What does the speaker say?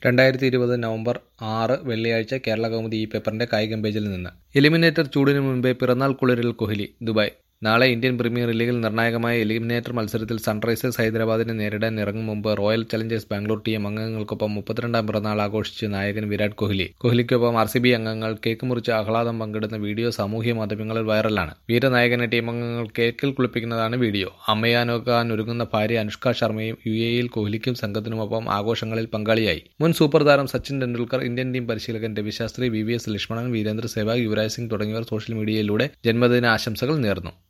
രണ്ടായിരത്തി ഇരുപത് നവംബർ ആറ് വെള്ളിയാഴ്ച കേരള കൗമുദി ഈ പേപ്പറിന്റെ കായികം പേജിൽ നിന്ന് എലിമിനേറ്റർ ചൂടിനു മുൻപേ പിറന്നാൾ കുളിരിൽ കോഹ്ലി ദുബായ് നാളെ ഇന്ത്യൻ പ്രീമിയർ ലീഗിൽ നിർണായകമായ എലിമിനേറ്റർ മത്സരത്തിൽ സൺറൈസേഴ്സ് ഹൈദരാബാദിനെ നേരിടാൻ ഇറങ്ങും മുമ്പ് റോയൽ ചലഞ്ചേഴ്സ് ബാംഗ്ലൂർ ടീം അംഗങ്ങൾക്കൊപ്പം മുപ്പത്തിരണ്ടാം പിറന്നാൾ ആഘോഷിച്ച് നായകൻ വിരാട് കോഹ്ലി കോഹ്ലിക്കൊപ്പം ആർ സി ബി അംഗങ്ങൾ കേക്ക് മുറിച്ച് ആഹ്ലാദം പങ്കിടുന്ന വീഡിയോ സാമൂഹ്യ മാധ്യമങ്ങളിൽ വൈറലാണ് വീരനായകനെ ടീം അംഗങ്ങൾ കേക്കിൽ കുളിപ്പിക്കുന്നതാണ് വീഡിയോ അമ്മയാനോക്കാൻ ഒരുങ്ങുന്ന ഭാര്യ അനുഷ്ക ശർമ്മയും യു എയിൽ കോഹ്ലിക്കും സംഘത്തിനുമൊപ്പം ആഘോഷങ്ങളിൽ പങ്കാളിയായി മുൻ സൂപ്പർ താരം സച്ചിൻ ടെണ്ടുൽക്കർ ഇന്ത്യൻ ടീം പരിശീലകൻ Ravi Shastri V V S Laxman Virender Sehwag Yuvraj Singh തുടങ്ങിയവർ സോഷ്യൽ മീഡിയയിലൂടെ ജന്മദിന ആശംസകൾ നേർന്നു